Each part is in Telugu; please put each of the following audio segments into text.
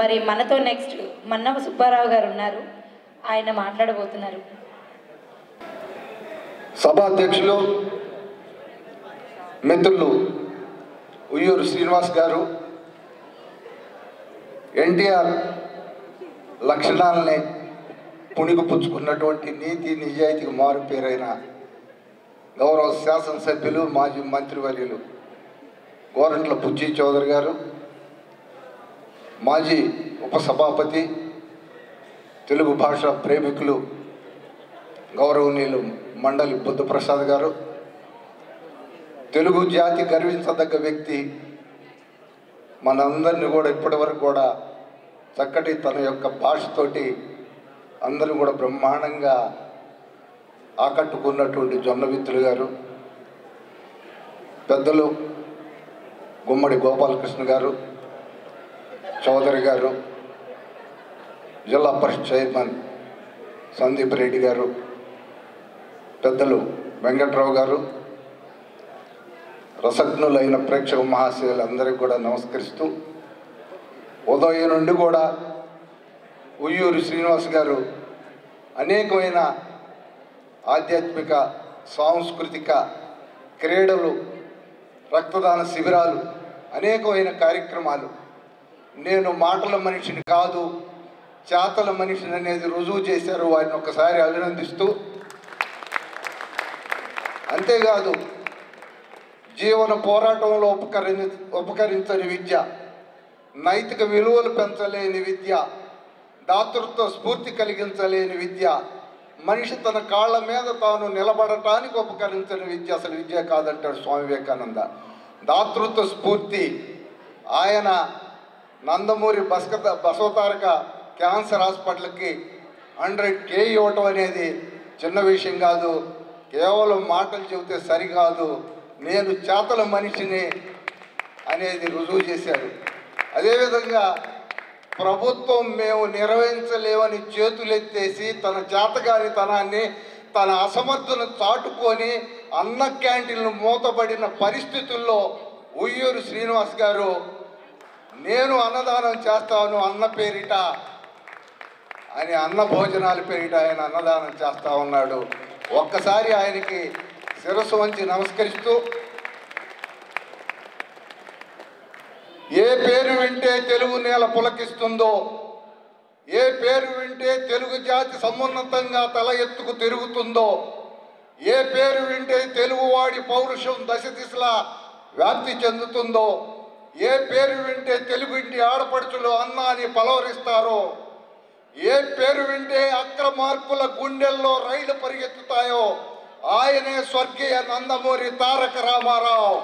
మరి మనతో నెక్స్ట్ మన్నవ సుబ్బారావు గారు ఉన్నారు ఆయన మాట్లాడబోతున్నారు సభాధ్యక్షులు మిత్రులు ఉయ్యూరు శ్రీనివాస్ గారు ఎన్టీఆర్ లక్షణాలని పుణిగిపుచ్చుకున్నటువంటి నీతి నిజాయితీకి మారు పేరైన గౌరవ శాసనసభ్యులు మాజీ మంత్రివర్యులు గోరంట్ల బుజ్జి చౌదరి గారు మాజీ ఉపసభాపతి తెలుగు భాష ప్రేమికులు గౌరవనీయులు మండలి బుద్ధప్రసాద్ గారు తెలుగు జాతి గర్వించదగ్గ వ్యక్తి మనందరిని కూడా ఇప్పటివరకు కూడా చక్కటి తన యొక్క భాషతోటి అందరూ కూడా బ్రహ్మాండంగా ఆకట్టుకున్నటువంటి జొన్న విత్తులు గారు పెద్దలు గుమ్మడి గోపాలకృష్ణ గారు చౌదరి గారు జిల్లా పరిషత్ చైర్మన్ సందీప్ రెడ్డి గారు పెద్దలు వెంకట్రావు గారు రసజ్ఞులైన ప్రేక్షక మహాశయులందరికీ కూడా నమస్కరిస్తూ ఉదయం నుండి కూడా ఉయ్యూరు శ్రీనివాస్ గారు అనేకమైన ఆధ్యాత్మిక సాంస్కృతిక క్రీడలు రక్తదాన శిబిరాలు అనేకమైన కార్యక్రమాలు నేను మాటల మనిషిని కాదు చేతల మనిషిని అనేది రుజువు చేశారు వారిని ఒకసారి అభినందిస్తూ అంతేకాదు జీవన పోరాటంలో ఉపకరి ఉపకరించని విద్య నైతిక విలువలు పెంచలేని విద్య దాతృత్వ స్ఫూర్తి కలిగించలేని విద్య మనిషి తన కాళ్ళ మీద తాను నిలబడటానికి ఉపకరించని విద్య అసలు విద్య కాదంటాడు స్వామి వివేకానంద దాతృత్వ స్ఫూర్తి ఆయన నందమూరి బస్క బసవతారక క్యాన్సర్ హాస్పిటల్కి హండ్రెడ్ కే ఇవ్వటం అనేది చిన్న విషయం కాదు కేవలం మాటలు చెబితే సరికాదు నేను చేతల మనిషిని అనేది రుజువు చేశారు అదేవిధంగా ప్రభుత్వం మేము నిర్వహించలేమని చేతులెత్తేసి తన చేతగానితనాన్ని తన అసమర్థను చాటుకొని అన్న క్యాంటీన్లు మూతబడిన పరిస్థితుల్లో ఉయ్యూరు శ్రీనివాస్ గారు నేను అన్నదానం చేస్తాను అన్న పేరిట అని అన్న భోజనాల పేరిట ఆయన అన్నదానం చేస్తా ఉన్నాడు ఒక్కసారి ఆయనకి శిరస్సు వంచి నమస్కరిస్తూ ఏ పేరు వింటే తెలుగు నేల పులకిస్తుందో ఏ పేరు వింటే తెలుగు జాతి సమున్నతంగా తల ఎత్తుకు తిరుగుతుందో ఏ పేరు వింటే తెలుగువాడి పౌరుషం దశ దిశలా వ్యాప్తి చెందుతుందో ఏ పేరు వింటే తెలుగుంటి ఆడపడుచులు అన్నాని పలవరిస్తారో ఏ పేరు వింటే అక్రమార్కుల గుండెల్లో రైళ్లు పరిగెత్తుతాయో ఆయనే స్వర్గీయ నందమూరి తారక రామారావు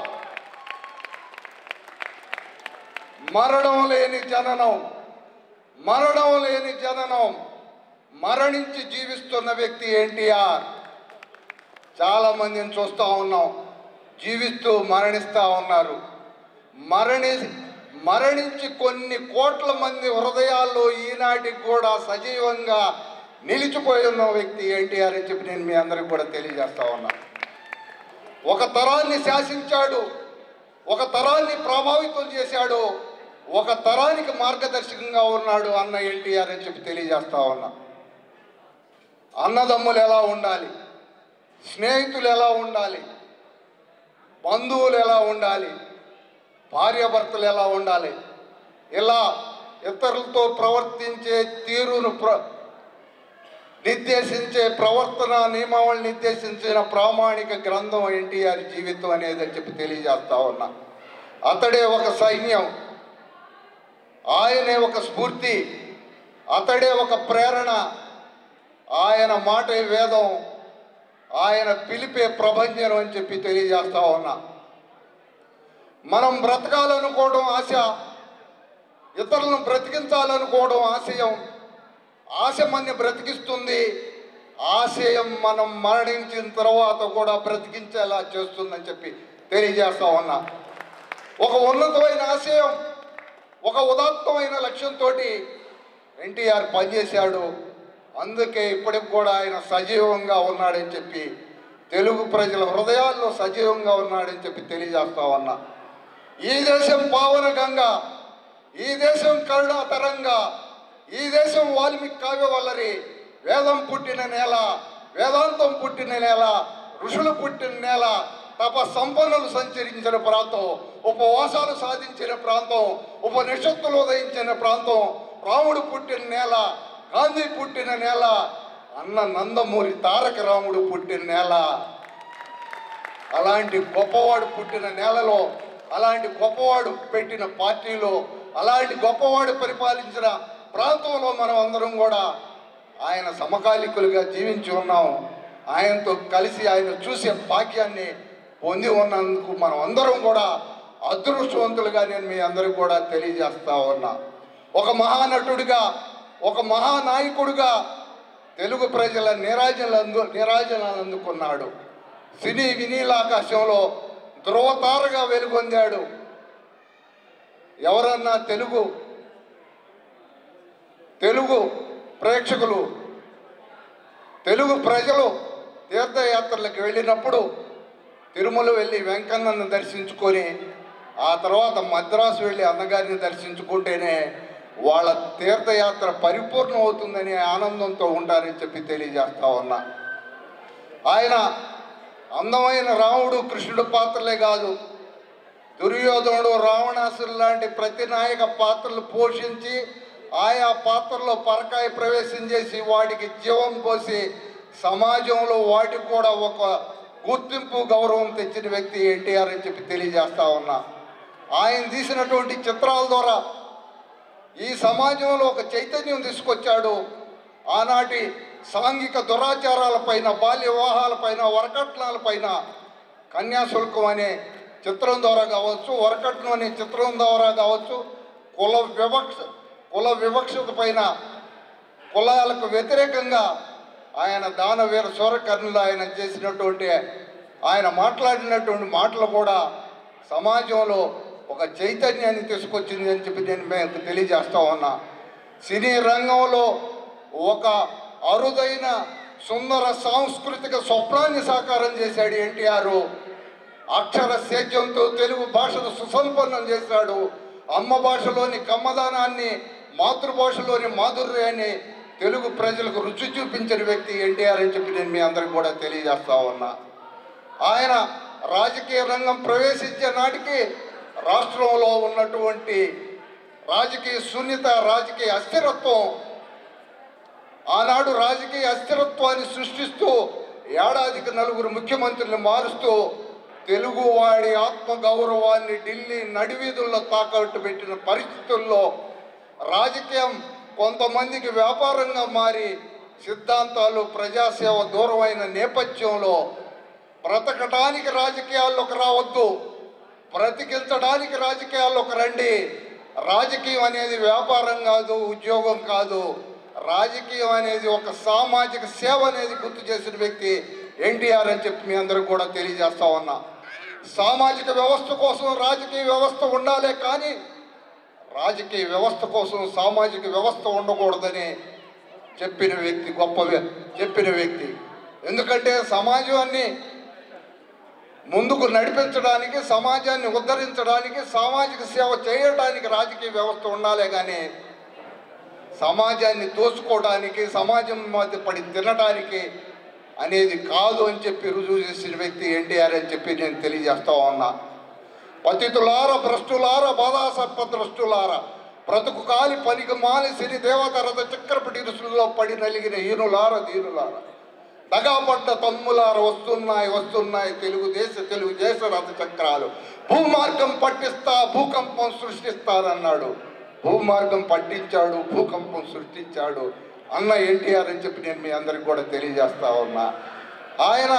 మరణం లేని జననం మరణం లేని జననం మరణించి జీవిస్తున్న వ్యక్తి ఎన్టీఆర్ చాలా మందిని చూస్తూ ఉన్నాం జీవిస్తూ మరణిస్తూ ఉన్నారు మరణి మరణించి కొన్ని కోట్ల మంది హృదయాల్లో ఈనాటికి కూడా సజీవంగా నిలిచిపోయి ఉన్న వ్యక్తి ఎన్టీఆర్ అని చెప్పి నేను మీ అందరికి కూడా తెలియజేస్తా ఉన్నా ఒక తరాన్ని శాసించాడు ఒక తరాన్ని ప్రభావితం చేశాడు ఒక తరానికి మార్గదర్శకంగా ఉన్నాడు అన్న ఎన్టీఆర్ అని చెప్పి తెలియజేస్తా ఉన్నా అన్నదమ్ములు ఎలా ఉండాలి స్నేహితులు ఎలా ఉండాలి బంధువులు ఎలా ఉండాలి భార్యాభర్తలు ఎలా ఉండాలి ఇలా ఇతరులతో ప్రవర్తించే తీరును ప్ర నిర్దేశించే ప్రవర్తన నియమావళి నిర్దేశించిన ప్రామాణిక గ్రంథం ఎన్టీఆర్ జీవితం అనేది అని చెప్పి తెలియజేస్తా ఉన్నా అతడే ఒక సైన్యం ఆయనే ఒక స్ఫూర్తి అతడే ఒక ప్రేరణ ఆయన మాటే వేదం ఆయన పిలిపే ప్రభంజనం అని చెప్పి తెలియజేస్తా ఉన్నా మనం బ్రతకాలనుకోవడం ఆశ ఇతరులను బ్రతికించాలనుకోవడం ఆశయం ఆశ మన బ్రతికిస్తుంది ఆశయం మనం మరణించిన తర్వాత కూడా బ్రతికించేలా చేస్తుందని చెప్పి తెలియజేస్తా ఉన్నా ఒక ఉన్నతమైన ఆశయం ఒక ఉదాత్తమైన లక్ష్యంతో ఎన్టీఆర్ పనిచేశాడు అందుకే ఇప్పటికి కూడా ఆయన సజీవంగా ఉన్నాడని చెప్పి తెలుగు ప్రజల హృదయాల్లో సజీవంగా ఉన్నాడని చెప్పి తెలియజేస్తా ఉన్నా ఈ దేశం పావన గంగ ఈ దేశం కరుణాతరంగా ఈ దేశం వాల్మీకి కావ్య వల్లరి వేదం పుట్టిన నేల వేదాంతం పుట్టిన నేల ఋషులు పుట్టిన నేల తప సంపన్నులు సంచరించిన ప్రాంతం ఉపవాసాలు సాధించిన ప్రాంతం ఉపనిషత్తులు ఉదయించిన ప్రాంతం రాముడు పుట్టిన నేల గాంధీ పుట్టిన నేల అన్న నందమూరి తారక రాముడు పుట్టిన నేల అలాంటి గొప్పవాడు పుట్టిన నేలలో అలాంటి గొప్పవాడు పెట్టిన పార్టీలో అలాంటి గొప్పవాడు పరిపాలించిన ప్రాంతంలో మనం అందరం కూడా ఆయన సమకాలికులుగా జీవించి ఉన్నాం ఆయనతో కలిసి ఆయన చూసే భాగ్యాన్ని పొంది ఉన్నందుకు మనం అందరం కూడా అదృష్టవంతులుగా నేను మీ అందరికి కూడా తెలియజేస్తా ఉన్నా ఒక మహానటుడిగా ఒక మహానాయకుడిగా తెలుగు ప్రజల నిరాజనందు నిరాజనాలు అందుకున్నాడు సినీ వినీలాకాశంలో ధ్రువతారగా వెలుగొందాడు ఎవరన్నా తెలుగు తెలుగు ప్రేక్షకులు తెలుగు ప్రజలు తీర్థయాత్రలకు వెళ్ళినప్పుడు తిరుమల వెళ్ళి వెంకన్నను దర్శించుకొని ఆ తర్వాత మద్రాసు వెళ్ళి అన్నగారిని దర్శించుకుంటేనే వాళ్ళ తీర్థయాత్ర పరిపూర్ణం అవుతుందనే ఆనందంతో ఉంటారని చెప్పి తెలియజేస్తా ఉన్నా ఆయన అందమైన రాముడు కృష్ణుడు పాత్రలే కాదు దుర్యోధనుడు రావణాసురు లాంటి ప్రతి నాయక పాత్రలు పోషించి ఆయా పాత్రలో పరకాయ ప్రవేశం చేసి వాటికి జీవం పోసి సమాజంలో వాటికి కూడా ఒక గుర్తింపు గౌరవం తెచ్చిన వ్యక్తి ఎన్టీఆర్ అని చెప్పి తెలియజేస్తా ఉన్నా ఆయన తీసినటువంటి చిత్రాల ద్వారా ఈ సమాజంలో ఒక చైతన్యం తీసుకొచ్చాడు ఆనాటి సాంఘిక దురాచారాలపైన బాల్య వివాహాలపైన వరకట్నాలపైన కన్యాశుల్కం అనే చిత్రం ద్వారా కావచ్చు వరకట్నం అనే చిత్రం ద్వారా కావచ్చు కుల వివక్ష కుల వివక్షత పైన కులాలకు వ్యతిరేకంగా ఆయన దానవీర సూరకర్ణులు ఆయన చేసినటువంటి ఆయన మాట్లాడినటువంటి మాటలు కూడా సమాజంలో ఒక చైతన్యాన్ని తీసుకొచ్చింది అని చెప్పి నేను మీకు తెలియజేస్తా ఉన్నా సినీ రంగంలో ఒక అరుదైన సుందర సాంస్కృతిక స్వప్నాన్ని సాకారం చేశాడు ఎన్టీఆర్ అక్షర సేద్యంతో తెలుగు భాషను సుసంపన్నం చేశాడు అమ్మ భాషలోని కమ్మదానాన్ని మాతృభాషలోని మాధుర్యాన్ని తెలుగు ప్రజలకు రుచి చూపించిన వ్యక్తి ఎన్టీఆర్ అని చెప్పి నేను మీ అందరికి కూడా తెలియజేస్తా ఉన్నా ఆయన రాజకీయ రంగం ప్రవేశించే నాటికి రాష్ట్రంలో ఉన్నటువంటి రాజకీయ శూన్యత రాజకీయ అస్థిరత్వం ఆనాడు రాజకీయ అస్థిరత్వాన్ని సృష్టిస్తూ ఏడాదికి నలుగురు ముఖ్యమంత్రులను మారుస్తూ తెలుగువాడి ఆత్మ గౌరవాన్ని ఢిల్లీ నడివీధుల్లో తాకట్టు పెట్టిన పరిస్థితుల్లో రాజకీయం కొంతమందికి వ్యాపారంగా మారి సిద్ధాంతాలు ప్రజాసేవ దూరమైన నేపథ్యంలో బ్రతకడానికి రాజకీయాల్లోకి రావద్దు బ్రతికించడానికి రాజకీయాల్లోకి రండి రాజకీయం అనేది వ్యాపారం కాదు ఉద్యోగం కాదు రాజకీయం అనేది ఒక సామాజిక సేవ అనేది గుర్తు చేసిన వ్యక్తి ఎన్టీఆర్ అని చెప్పి మీ అందరికి కూడా తెలియజేస్తా ఉన్నా సామాజిక వ్యవస్థ కోసం రాజకీయ వ్యవస్థ ఉండాలే కానీ రాజకీయ వ్యవస్థ కోసం సామాజిక వ్యవస్థ ఉండకూడదని చెప్పిన వ్యక్తి గొప్ప వ్య- చెప్పిన వ్యక్తి ఎందుకంటే సమాజాన్ని ముందుకు నడిపించడానికి సమాజాన్ని ఉద్ధరించడానికి సామాజిక సేవ చేయడానికి రాజకీయ వ్యవస్థ ఉండాలే కానీ సమాజాన్ని దోచుకోవడానికి సమాజం మధ్య పడి తినడానికి అనేది కాదు అని చెప్పి రుజువు చేసిన వ్యక్తి ఎన్టీఆర్ అని చెప్పి నేను తెలియజేస్తా ఉన్నా పతితులార భ్రష్టులార బాధాసర్ప ద్రష్టులార బ్రతుకు కాలి పనికి మాలి సిరి దేవత రథ చక్రపటి రుసులలో పడి నలిగిన ఈనులార దీనులార దగాపడ్డ తమ్ములార వస్తున్నాయి వస్తున్నాయి తెలుగుదేశ తెలుగు దేశ రథ చక్రాలు భూమార్గం పట్టిస్తా భూకంపం సృష్టిస్తారన్నాడు భూమార్గం పట్టించాడు భూకంపం సృష్టించాడు అన్న ఎన్టీఆర్ అని చెప్పి నేను మీ అందరికి కూడా తెలియజేస్తా ఉన్నా ఆయన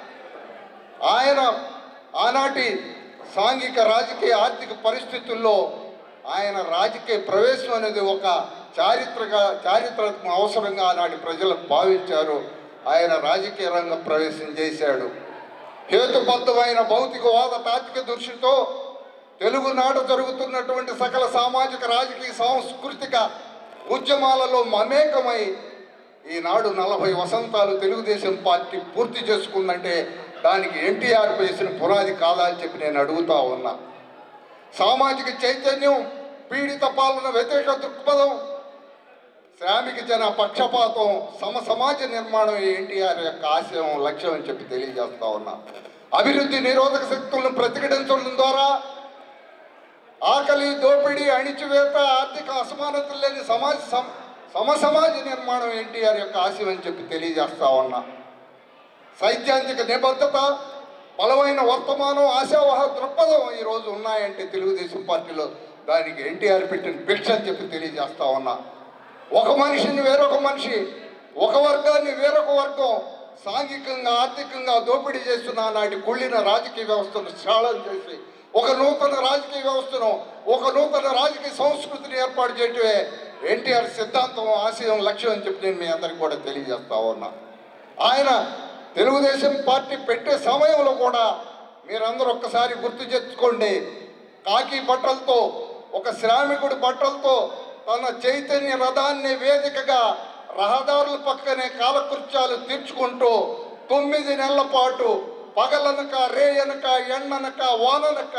ఆయన ఆనాటి సాంఘిక రాజకీయ ఆర్థిక పరిస్థితుల్లో ఆయన రాజకీయ ప్రవేశం అనేది ఒక చారిత్రక చారిత్రక అవసరంగా ఆనాటి ప్రజలు భావించారు ఆయన రాజకీయ రంగ ప్రవేశం చేశాడు హేతుబద్ధమైన భౌతికవాద తాత్విక దృష్టితో తెలుగునాట జరుగుతున్నటువంటి సకల సామాజిక రాజకీయ సాంస్కృతిక ఉద్యమాలలో మమేకమై ఈనాడు నలభై వసంతాలు తెలుగుదేశం పార్టీ పూర్తి చేసుకుందంటే దానికి ఎన్టీఆర్ వేసిన పునాది కాదా అని చెప్పి నేను అడుగుతా ఉన్నా సామాజిక చైతన్యం పీడిత పాలన వ్యతిరేక దృక్పథం శ్రామిక జన పక్షపాతం సమ సమాజ నిర్మాణం ఎన్టీఆర్ యొక్క ఆశయం లక్ష్యం అని చెప్పి తెలియజేస్తా ఉన్నా అభివృద్ధి నిరోధక శక్తులను ప్రతిఘటించడం ద్వారా ఆకలి దోపిడీ అణిచివేత ఆర్థిక అసమానతలు లేని సమాజ సమ- సమసమాజ నిర్మాణం ఎన్టీఆర్ యొక్క ఆశయం అని చెప్పి తెలియజేస్తా ఉన్నా సైద్ధాంతిక నిబద్ధత బలమైన వర్తమానం ఆశావహ దృక్పథం ఈరోజు ఉన్నాయంటే తెలుగుదేశం పార్టీలో దానికి ఎన్టీఆర్ పెట్టిన భిక్ష అని చెప్పి తెలియజేస్తా ఉన్నా ఒక మనిషిని వేరొక మనిషి ఒక వర్గాన్ని వేరొక వర్గం సాంఘికంగా ఆర్థికంగా దోపిడీ చేస్తున్న నాటి కుళ్ళిన రాజకీయ వ్యవస్థను శ్రాళం చేసి ఒక నూతన రాజకీయ వ్యవస్థను ఒక నూతన రాజకీయ సంస్కృతిని ఏర్పాటు చేయటమే ఎన్టీఆర్ సిద్ధాంతం ఆశయం లక్ష్యం అని చెప్పి నేను మీ అందరికీ కూడా తెలియజేస్తా ఉన్నా ఆయన తెలుగుదేశం పార్టీ పెట్టే సమయంలో కూడా మీరందరూ ఒక్కసారి గుర్తు తెచ్చుకోండి కాకి బట్టలతో ఒక శ్రామికుడి బట్టలతో తన చైతన్య రథాన్ని వేదికగా రహదారుల పక్కనే కాలకృత్యాలు తీర్చుకుంటూ తొమ్మిది నెలల పాటు పగలనక రేయనక ఎండనక వాననక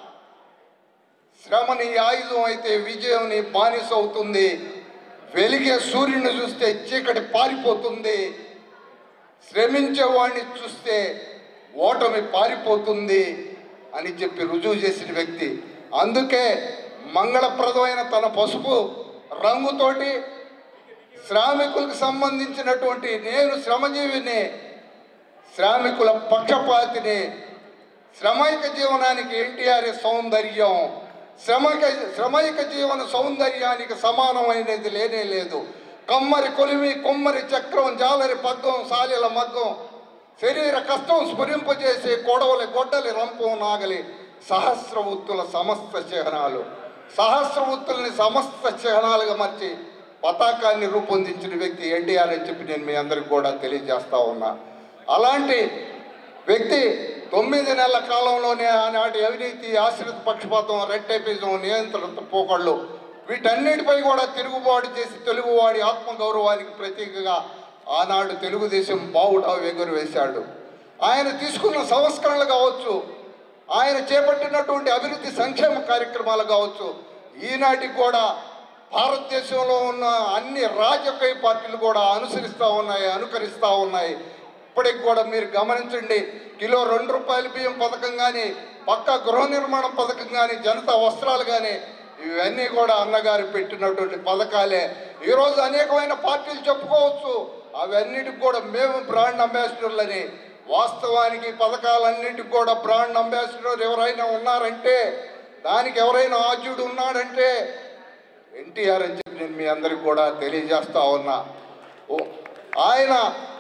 శ్రమని ఆయుధం అయితే విజయం నీ బానిస అవుతుంది వెలిగే సూర్యుని చూస్తే చీకటి పారిపోతుంది శ్రమించే వాడిని చూస్తే ఓటమి పారిపోతుంది అని చెప్పి రుజువు చేసిన వ్యక్తి అందుకే మంగళప్రదమైన తన పసుపు రంగుతోటి శ్రామికులకు సంబంధించినటువంటి నేను శ్రమజీవిని శ్రామికుల పక్షపాతిని శ్రమైక జీవనానికి ఎన్టీఆర్ సౌందర్యం శ్రమక శ్రమైక జీవన సౌందర్యానికి సమానమైనది లేనే లేదు కమ్మరి కొలిమి కొమ్మరి చక్రం జాలరి పగ్గం సాలిల మగ్గం శరీర కష్టం స్ఫురింపజేసే కొడవలి గొడ్డలి రంపం నాగలి సహస్ర ఉత్తుల సమస్త చిహ్నాలు సహస్ర ఉత్తుల్ని సమస్త చిహ్నాలుగా మార్చి పతాకాన్ని రూపొందించిన వ్యక్తి ఎన్టీఆర్ అని చెప్పి నేను మీ అందరికి కూడా తెలియజేస్తా ఉన్నా అలాంటి వ్యక్తి తొమ్మిది నెలల కాలంలోనే ఆనాటి అవినీతి ఆశ్రిత పక్షపాతం రెడ్ టైపిజం నియంత్రణ పోకళ్ళు వీటన్నిటిపై కూడా తిరుగుబాటు చేసి తెలుగువాడి ఆత్మగౌరవానికి ప్రతీకగా ఆనాడు తెలుగుదేశం బావుడా ఎగురు వేశాడు ఆయన తీసుకున్న సంస్కరణలు కావచ్చు ఆయన చేపట్టినటువంటి అభివృద్ధి సంక్షేమ కార్యక్రమాలు కావచ్చు ఈనాటికి కూడా భారతదేశంలో ఉన్న అన్ని రాజకీయ పార్టీలు కూడా అనుసరిస్తూ ఉన్నాయి అనుకరిస్తూ ఉన్నాయి ఇప్పటికి కూడా మీరు గమనించండి కిలో రెండు రూపాయల బియ్యం పథకం కానీ పక్కా గృహ నిర్మాణం పథకం కానీ జనతా వస్త్రాలు కానీ ఇవన్నీ కూడా అన్నగారు పెట్టినటువంటి పథకాలే ఈరోజు అనేకమైన పార్టీలు చెప్పుకోవచ్చు అవన్నిటికి కూడా మేము బ్రాండ్ అంబాసిడర్లని వాస్తవానికి ఈ పథకాలన్నిటికి కూడా బ్రాండ్ అంబాసిడర్ ఎవరైనా ఉన్నారంటే దానికి ఎవరైనా ఆద్యుడు ఉన్నాడంటే ఎన్టీఆర్ అని చెప్పి నేను మీ అందరికి కూడా తెలియజేస్తా ఉన్నా ఓ, ఆయన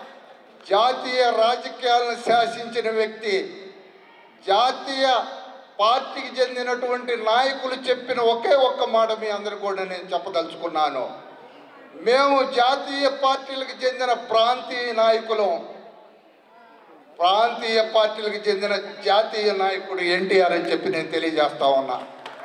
జాతీయ రాజకీయాలను శాసించిన వ్యక్తి జాతీయ పార్టీకి చెందినటువంటి నాయకులు చెప్పిన ఒకే ఒక్క మాట మీ అందరు కూడా నేను చెప్పదలుచుకున్నాను మేము జాతీయ పార్టీలకు చెందిన ప్రాంతీయ నాయకులం ప్రాంతీయ పార్టీలకు చెందిన జాతీయ నాయకుడు ఎన్టీఆర్ అని చెప్పి నేను తెలియజేస్తా ఉన్నా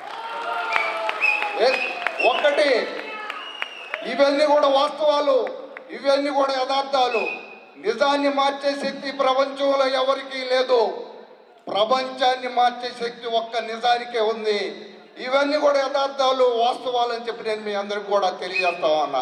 ఏ- ఒక్కటి ఇవన్నీ కూడా వాస్తవాలు ఇవన్నీ కూడా యథార్థాలు నిజాన్ని మార్చే శక్తి ప్రపంచంలో ఎవరికీ లేదు ప్రపంచాన్ని మార్చే శక్తి ఒక్క నిజానికే ఉంది ఇవన్నీ కూడా యథార్థాలు వాస్తవాలు అని చెప్పి నేను మీ అందరికి కూడా తెలియజేస్తా ఉన్నా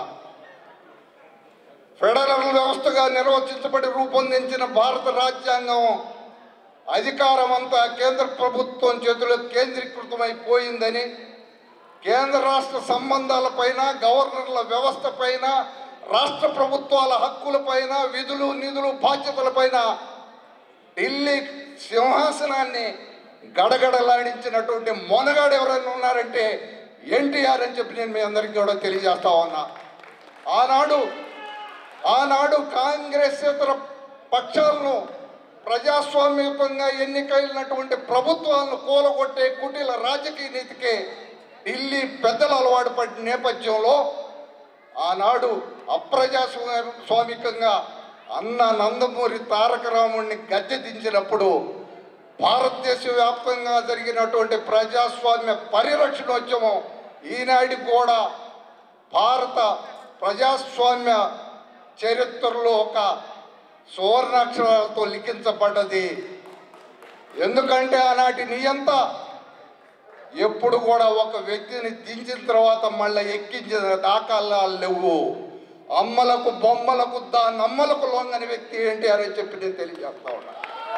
ఫెడరల్ వ్యవస్థగా నిర్వచించబడి రూపొందించిన భారత రాజ్యాంగం అధికారం అంతా కేంద్ర ప్రభుత్వం చేతిలో కేంద్రీకృతమైపోయిందని కేంద్ర రాష్ట్ర సంబంధాలపైన గవర్నర్ల వ్యవస్థ పైన రాష్ట్ర ప్రభుత్వాల హక్కులపైన విధులు నిధులు బాధ్యతలపైన ఢిల్లీ సింహాసనాన్ని గడగడలాడించినటువంటి మొనగాడు ఎవరైనా ఉన్నారంటే ఎన్టీఆర్ అని చెప్పి నేను మీ అందరికీ కూడా తెలియజేస్తా ఉన్నా ఆనాడు ఆనాడు కాంగ్రెస్ ఇతర పక్షాలను ప్రజాస్వామ్యతంగా ఎన్నికైనటువంటి ప్రభుత్వాలను కూలగొట్టే కుటీల రాజకీయ నీతికే ఢిల్లీ పెద్దలు అలవాటు పడిన నేపథ్యంలో ఆనాడు అప్రజాస్వామికంగా అన్న నందమూరి తారక రాముడిని గద్దె దించినప్పుడు భారతదేశ వ్యాప్తంగా జరిగినటువంటి ప్రజాస్వామ్య పరిరక్షణోద్యమం ఈనాటికి కూడా భారత ప్రజాస్వామ్య చరిత్రలో ఒక సువర్ణాక్షరాలతో లిఖించబడ్డది ఎందుకంటే ఆనాటి నియంత ఎప్పుడు కూడా ఒక వ్యక్తిని దించిన తర్వాత మళ్ళీ ఎక్కించిన దాఖలాలు లేవు అమ్మలకు బొమ్మలకు దా నమ్మలకు లొంగని వ్యక్తి ఏంటి అని చెప్పి నేను తెలియజేస్తా ఉన్నా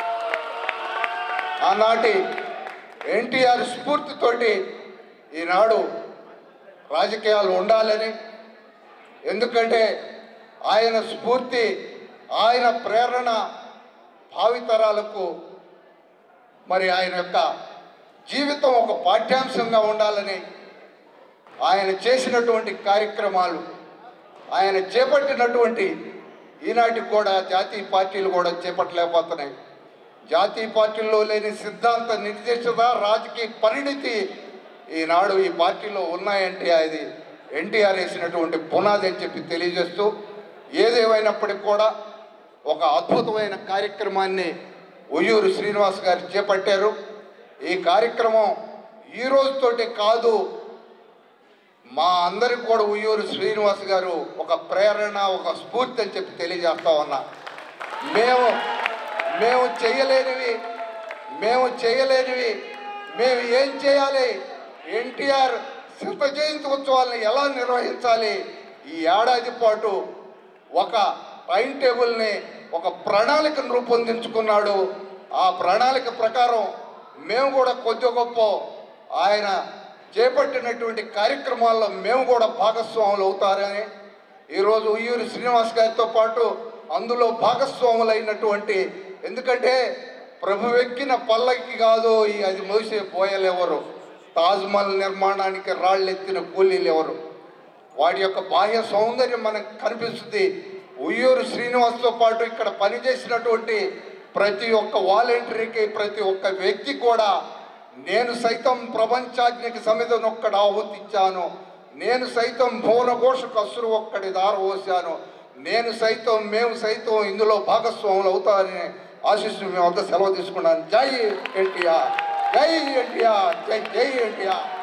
ఆనాటి ఎన్టీఆర్ స్ఫూర్తితోటి ఈనాడు రాజకీయాలు ఉండాలని ఎందుకంటే ఆయన స్ఫూర్తి ఆయన ప్రేరణ భావితరాలకు మరి ఆయన యొక్క జీవితం ఒక పాఠ్యాంశంగా ఉండాలని ఆయన చేసినటువంటి కార్యక్రమాలు ఆయన చేపట్టినటువంటి ఈనాటికి కూడా జాతీయ పార్టీలు కూడా చేపట్టలేకపోతున్నాయి జాతీయ పార్టీల్లో లేని సిద్ధాంత నిర్దేశత రాజకీయ పరిణితి ఈనాడు ఈ పార్టీలో ఉన్నాయంటే అది ఎన్టీఆర్ వేసినటువంటి పునాది అని చెప్పి తెలియజేస్తూ ఏదేమైనప్పటికీ కూడా ఒక అద్భుతమైన కార్యక్రమాన్ని ఉయ్యూరు శ్రీనివాస్ గారు చేపట్టారు ఈ కార్యక్రమం ఈ రోజుతోటి కాదు మా అందరికి కూడా ఉయ్యూరు శ్రీనివాస్ గారు ఒక ప్రేరణ ఒక స్ఫూర్తి అని చెప్పి తెలియజేస్తా ఉన్నా మేము మేము చేయలేనివి మేము చేయలేనివి మేము ఏం చేయాలి ఎన్టీఆర్ శత జయంతి ఉత్సవాలను ఎలా నిర్వహించాలి ఈ ఏడాది పాటు ఒక టైం టేబుల్ని ఒక ప్రణాళికను రూపొందించుకున్నాడు ఆ ప్రణాళిక ప్రకారం మేము కూడా కొద్ది గొప్ప ఆయన చేపట్టినటువంటి కార్యక్రమాల్లో మేము కూడా భాగస్వాములు అవుతారని ఈరోజు ఉయ్యూరి శ్రీనివాస్ గారితో పాటు అందులో భాగస్వాములైనటువంటి ఎందుకంటే ప్రభు ఎక్కిన పల్లకి కాదు ఈ అది మోసే పోయలు ఎవరు తాజ్మహల్ నిర్మాణానికి రాళ్ళెత్తిన కూలీలు ఎవరు వాడి యొక్క బాహ్య సౌందర్యం మనకు కనిపిస్తుంది ఉయ్యూరు శ్రీనివాస్తో పాటు ఇక్కడ పనిచేసినటువంటి ప్రతి ఒక్క వాలంటీర్కి ప్రతి ఒక్క వ్యక్తి కూడా నేను సైతం ప్రపంచాగ్నికి సమిధనొక్కడు ఆహుతిచ్చాను నేను సైతం భువనఘోషకు అసురు ఒక్కడి దార పోసాను నేను సైతం మేము సైతం ఇందులో భాగస్వాములు అవుతారని ఆశిస్తూ మేము అంతా సెలవు తీసుకున్నాను జై ఎన్టీఆర్ జై ఎన్టీఆర్ జై జై ఎన్టీఆర్